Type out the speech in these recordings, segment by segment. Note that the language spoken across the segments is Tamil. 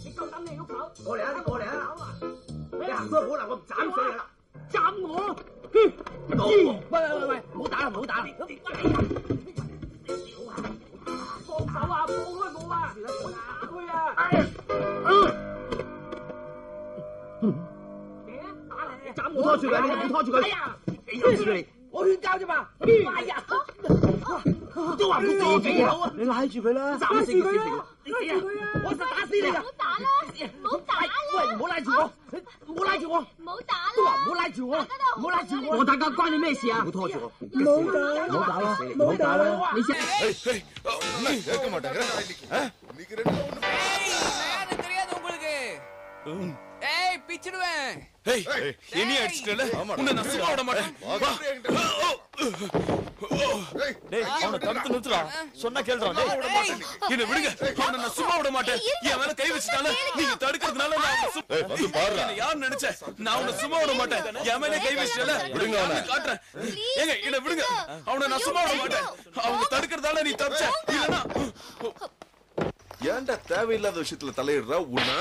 你夠膽你喐手？ 過嚟啊！你過嚟啊！你行多步啦，我唔斬死你啦！ 斬我！ 冇喂喂喂喂，唔好打啦，唔好打啦！放手啊！放開我啊！我打佢啊！打你！斬我拖住佢，你唔好拖住佢哎呀！ 你有事你？ 我勸交啫嘛！哎呀！ 都話唔好過幾啊！你拉住佢啦，斬死佢先！ 你死啊！我實打死你啊！ 打啦，唔好打啦！ 喂，唔好拉住我！唔好拉住我！ 唔好打啦！ 都話唔好拉住我！唔好拉住我！我大家關你咩事啊？ 唔好拖住我！ 唔好打！ 唔好打啦！唔好打啦！ 你先。 கேட்க மாட்டாங்க இன்னைக்கு ரெண்டு யாருன்னு தெரியாது உங்களுக்கு ஏய் பிச்சிடுவேன் ஏய் என்னைய அடிச்சிட்டல உன்னை நான் சும்மா விட மாட்டேன் வா. டேய் அவனை தடுத்து நிறுத்துடா சொன்னா கேளுடா டேய் என்ன விடுங்க அவனை நான் சும்மா விட மாட்டேன் என் மேல கை வச்சுட்டால நீங்க தடுக்கிறதுனால நான் அவனை சும்மா- ஏய், வந்து பாருடா. என்னை யார் நினைச்ச நான் அவனை சும்மா விட மாட்டேன் என் மேல கை வச்சுட்டால விடுங்க அவனை. நான் காட்டுறேன் ஏங்க என்ன விடுங்க அவனை நான் சும்மா விட மாட்டேன் அவங்க தடுக்கிறதால நீ தப்பிச்ச இல்லனா ஏன்டா தேவையில்லாத விஷயத்துல தலையிடுறா உன்ன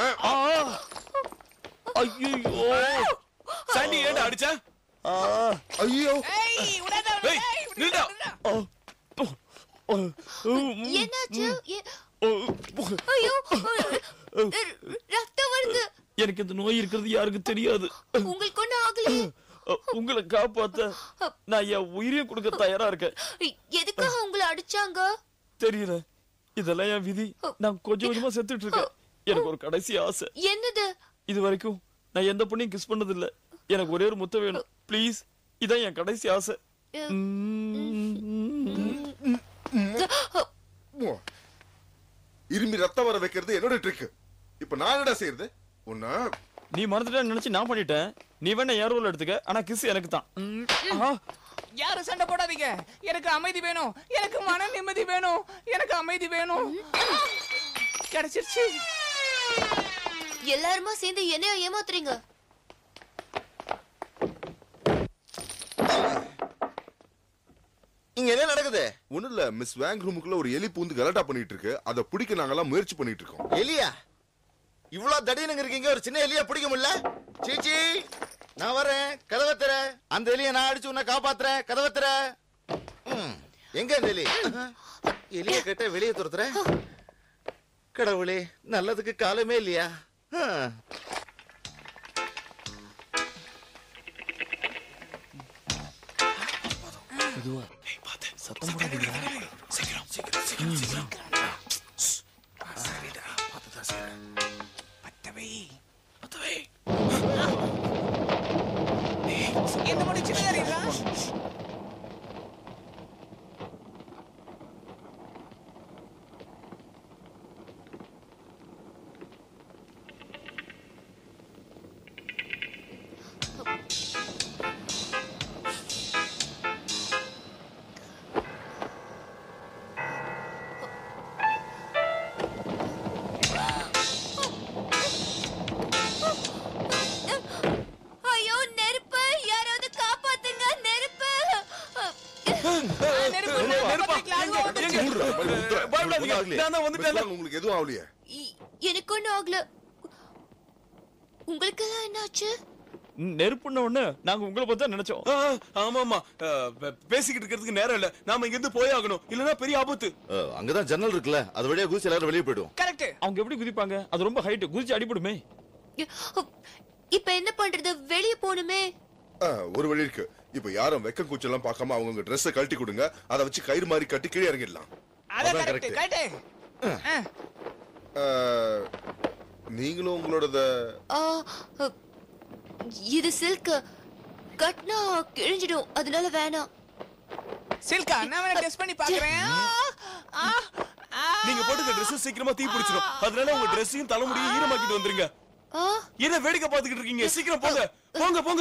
ஐயோ சாண்டி ஏன்டா அடிச்ச ஐயோ ஏய் விடாத ஏய் நில்டா என்னாச்சு எ- ஐயோ ரத்தம் வருது எனக்கு இந்த நோய் இருக்கிறது யாருக்கும் தெரியாது உங்களுக்கு ஒண்ணும் ஆகலையே உங்களை காப்பாத்த நான் என் உயிரையும் கொடுக்க தயாரா இருக்கேன் எதுக்காக உங்களை அடிச்சாங்க தெரியல இதெல்லாம் என் விதி நான் கொஞ்சம் கொஞ்சமா செத்துட்டு இருக்கேன் எனக்கு ஒரு கடைசி ஆசை என்னது இது வரைக்கும் நான் எந்த பொண்ணையும் கிஸ் பண்ணது இல்ல எனக்கு ஒரே ஒரு முத்தம் வேணும் ப்ளீஸ் இதான் என் கடைசி ஆசை இருமி ரத்தம் வர வைக்கிறது என்னோட ட்ரிக் இப்ப நான் என்னடா செய்யறது உன்ன நீ மறந்துட்டேன்னு நினைச்சு நான் பண்ணிட்டேன் நீ வேணா ஏர் ரோல் எடுத்துக்க ஆனா கிஸ் எனக்கு தான் ஆஹா. யாரும் சண்டை போடாதீங்க எனக்கு அமைதி வேணும் எனக்கு மன நிம்மதி வேணும் எனக்கு அமைதி வேணும் கிடைச்சிருச்சு எல்லாருமா சேர்ந்து என்னைய ஏமாத்துறீங்க இங்க என்ன நடக்குது ஒண்ணும் இல்ல மிஸ் வேங் ரூமுக்குள்ள ஒரு எலி பூந்து கலாட்டா பண்ணிட்டு இருக்கு அதை பிடிக்க நாங்கெல்லாம் முயற்சி பண்ணிட்டு இருக்கோம் எலியா இவ்வளவு தடியனுங்க இருக்கீங்க ஒரு சின்ன எலியா பிடிக்க முடியல சீச்சி நான் வரேன் கதவை திற அந்த எலியை நான் அடிச்சு உன்னை காப்பாத்துறேன் கதவை திற ம், எங்க அந்த எலி எலிய கேட்ட வெளியே துரத்துற கடவுளே நல்லதுக்கு காலமே இல்லையா ஆ. சத்தம் போடாதீங்க பத்தவை என்ன பண்ணி சின்னதா ஐயோ நெருப்பு யாராவது காப்பாத்துங்க நெருப்பு நெருப்பு நெருப்பா பக்கத்துல அழுவ வந்துருச்சு. எங்க பயப்படாதீங்க நான் தான் வந்துட்டேன்ல உங்களுக்கு எதுவும் ஆகலையே இ- எனக்கு ஒண்ணும் ஆகல உங்களுக்கு எல்லாம் என்னாச்சு நெருப்புன்ன உடனே நாங்க உங்களை பத்தி தான் நினைச்சோம் ஆ, ஆமா ஆமா ஆ, பே- பேசிக்கிட்டு இருக்கிறதுக்கு நேரம் இல்ல நாம இங்க இருந்து போய் ஆகணும் இல்லனா பெரிய ஆபத்து அஹ், அங்கதான் ஜன்னல் இருக்குல்ல அது வழியா குதிச்சு எல்லாரும் வெளியே போயிடுவோம் கரெக்ட் அவங்க எப்படி குதிப்பாங்க அது ரொம்ப ஹைட் குதிச்சு அடிபடுமே இப்ப என்ன பண்றது வெளிய போகணுமே ஆ, ஒரு வழி இருக்கு இப்ப யாரும் வெக்க கூச்செல்லாம் பார்க்காம அவங்க ட்ரெஸ்ஸை கழட்டி கொடுங்க அதை வச்சு கயிறு மாதிரி கட்டி கீழே இறங்கிடலாம் அதான் அதான் கரெக்ட் correct. கரெக்ட் ஆ, நீங்களும் உங்களோடத ஆ, அ, இது சில்க் கட்னா கிழிஞ்சிடும் அதனால வேணாம் சில்கா நான் வேணா டெஸ்ட் பண்ணி பாக்குறேன் ஆ, ஆ, ஆ. நீங்க போட்டுக்க Dress சீக்கிரமா தீ பிடிச்சிடும் அதனால உங்க Dressையும் தலைமுடியும் ஈரமாக்கிட்டு வந்துருங்க ஆ, என்ன வேடிக்கை பார்த்துக்கிட்டு இருக்கீங்க சீக்கிரம் போங்க போங்க போங்க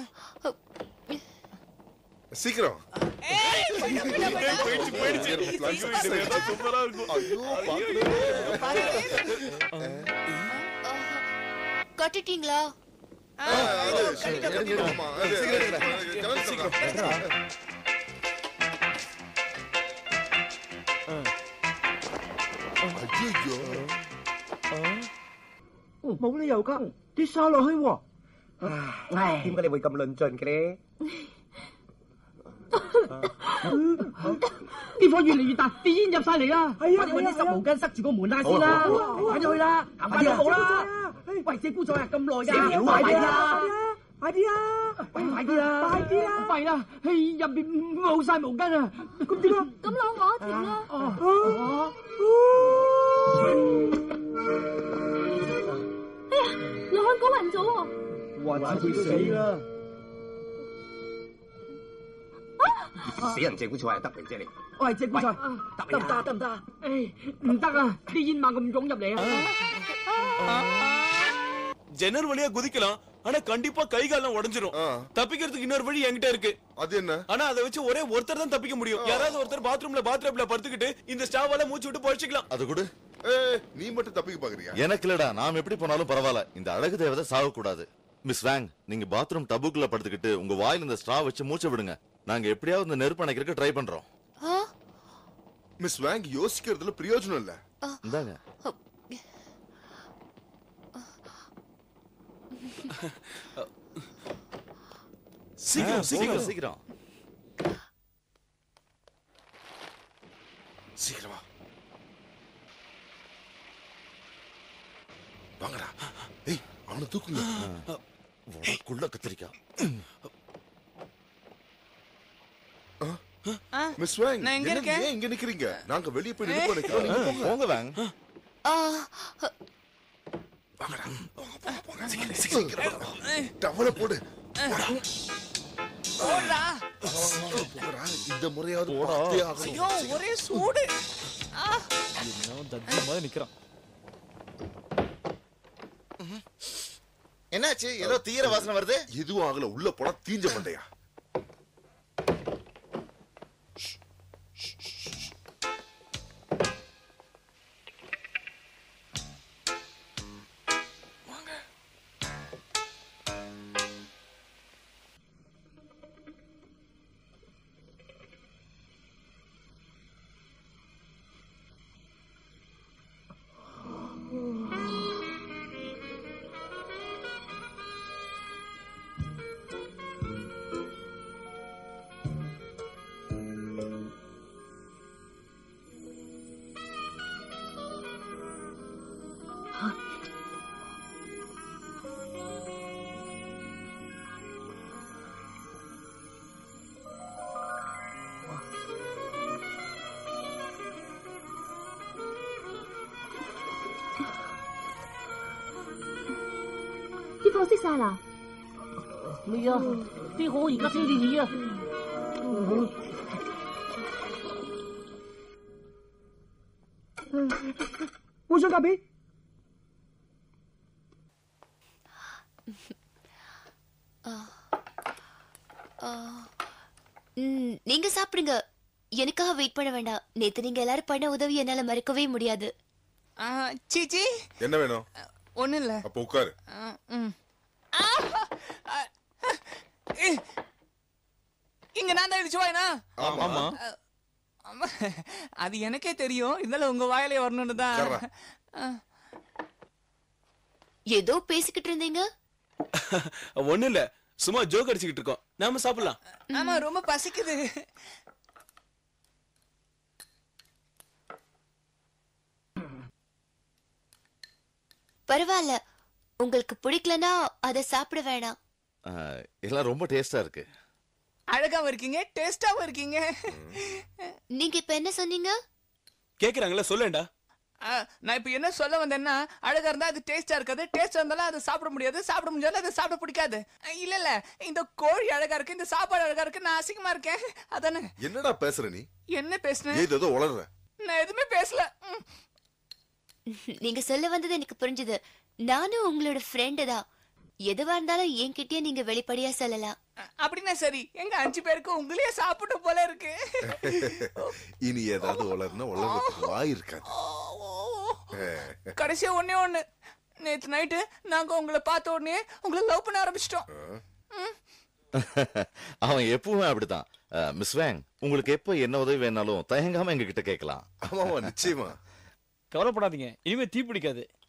சீக்கிரம் ஏய், போயிட்டா, போயிட்டா, போயிட்டா. போயிடுச்சு போயிடுச்சு ஐயோ, இது ஏதோ சூப்பரா இருக்கும் கட்டிட்டீங்களா ஆமா, அது- சீக்கிரம். ஐயையோ. 冇理由噶，跌晒落去喎。 唉， 點解你會咁論盡嘅咧？ 啲火越嚟越大，啲煙入晒嚟啦！ 係啊我哋揾啲濕毛巾塞住個門啦好先啦， 好好好快啲去啦，行快啲好啦！喂，隻菇仔啊，咁耐㗎，快啲啊！ 快啲啊！ 喂，快啲啊！ 快啲啊！ 弊啦，係入邊冇晒毛巾啊！ 咁點啊？ 咁攞我一條啦。 哦， 羅漢果暈咗喎。 話自己死啦！ 死人隻菇菜係得嚟啫你。喂，隻菇菜得唔得？得唔得？ 誒，唔得啊！啲煙猛咁湧入嚟啊！ ஜன்னல் வழியா குதிக்கலாம் ஆனா கண்டிப்பா கை காலம் உடைஞ்சிரும் ஆ. தப்பிக்கிறதுக்கு இன்னொரு வழி என்கிட்ட இருக்கு அது என்ன ஆனா அதை வச்சு ஒரே ஒருத்தர் தான் தப்பிக்க முடியும் யாராவது ஒருத்தர் பாத்ரூம்ல பாத்ரூம்ல படுத்துக்கிட்டு இந்த ஸ்டாவால மூச்சு விட்டு பழிச்சுக்கலாம் அது கொடு ஏய், நீ மட்டும் தப்பிக்க பாக்குறியா எனக்கு இல்லடா நாம் எப்படி போனாலும் பரவாயில்ல இந்த அழகு தேவதை சாகக்கூடாது மிஸ் வேங் நீங்க பாத்ரூம் டபுக்குள்ள படுத்துக்கிட்டு உங்க வாயில இந்த ஸ்ட்ரா வச்சு மூச்சை விடுங்க நாங்க எப்படியாவது இந்த நெருப்பு அணைக்கிறதுக்கு ட்ரை பண்றோம் ஆ, மிஸ் வேங் யோசிக்கிறதுல பிரயோஜனம் இல்ல இந்தாங்க சீக்கிரம் சீக்கிரம் சீக்கிரம் சீக்கிரம் சீக்கிரமா வாங்கடா ஏய் அவனை தூக்குங்க உனக்குள்ள கத்திரிக்காய் மிஸ் வேங் நான் எங்க என்ன இருக்கேன்? ஏன் இங்க நிக்கிறீங்க நாங்க வெளிய போய் நிப்போம் நிக்கிறோம் நீங்க போங்க போங்க வேங் ஆ, வாங்கடா போங்க போங்க போங்க சீக்கிரம் சீக்கிரம் டவல போடு போடுறா போடா இந்த முறையாவது பார்த்தே ஆகணும் ஐயோ ஒரே சூடு ஆ, இன்னும் தத்தி மாதிரி நிக்கிறான் என்னாச்சு ஏதோ தீர வாசனை வருது எதுவும் ஆகல உள்ள போடா தீஞ்ச மண்டையா 啲火熄晒啦。 係啊，啲火而家先至起啊！ 我想夾俾 ம், நீங்க சாப்பிடுங்க எனக்காக வெயிட் பண்ண வேண்டாம் நேத்து நீங்க எல்லாரும் பண்ண உதவி என்னால மறக்கவே முடியாது ஆ, சீச்சி என்ன வேணும் ஒண்ணும் இல்ல அப்ப உட்காரு ஆ, ம். ஆ, ஆ, ஏ, இங்க நான் தான் இடிச்சு வாயினா ஆமா ஆமா ஆமா, அது எனக்கே தெரியும் இருந்தாலும் உங்க வாயிலே வரணும்னு தான் சர்ரா. ஆ, ஏதோ பேசிக்கிட்டு இருந்தீங்க ஒண்ணு இல்ல சும்மா ஜோக் அடிச்சுக்கிட்டு இருக்கோம் நாம சாப்பிடலாம் ஆமா ரொம்ப பசிக்குது பரவாயில்ல உங்களுக்கு பிடிக்கலனா அதை சாப்பிட வேணாம் ஆ, எல்லாம் ரொம்ப டேஸ்டா இருக்கு அழகாவும் இருக்கீங்க டேஸ்டாவும் இருக்கீங்க நீங்க இப்ப என்ன சொன்னீங்க கேக்குறாங்கல்ல சொல்லேன்டா ஆ, நான் இப்ப என்ன சொல்ல வந்தேன்னா அழகா இருந்தா அது டேஸ்டா இருக்காது டேஸ்டா இருந்தாலும் அதை சாப்பிட முடியாது சாப்பிட முடிஞ்சாலும் அதை சாப்பிட பிடிக்காது ஆ, இல்ல இல்ல இந்த கோழி அழகா இருக்கு இந்த சாப்பாடு அழகா இருக்கு நான் அசிங்கமா இருக்கேன் அதானே என்னடா பேசுற நீ என்ன பேசுனேன் ஏதோ ஏதோ உளர்ற நான் எதுவுமே பேசல ம். நீங்க சொல்ல வந்தது எனக்கு புரிஞ்சுது நானும் உங்களோட ஃப்ரெண்டு தான் எதுவா இருந்தாலும் என்கிட்டயே நீங்க வெளிப்படையா சொல்லலாம் அ- அப்படின்னா சரி எங்க அஞ்சு பேருக்கு உங்களையே சாப்பிட்டு போல இருக்கு இனி ஏதாவது உளர்னா உளர்றதுக்கு வாய் இருக்காது கடைசியா ஒண்ணே ஒண்ணு நேத்து நைட்டு நாங்க உங்களை பார்த்த உடனே உங்களை லவ் பண்ண ஆரம்பிச்சிட்டோம் அவன் எப்பவுமே அப்படித்தான் ஆ, மிஸ் வேங் உங்களுக்கு எப்போ என்ன உதவி வேணாலும் தயங்காம எங்க கிட்ட கேட்கலாம் ஆமாமா நிச்சயமா கவலைப்படாதீங்க இனிமே தீ பிடிக்காது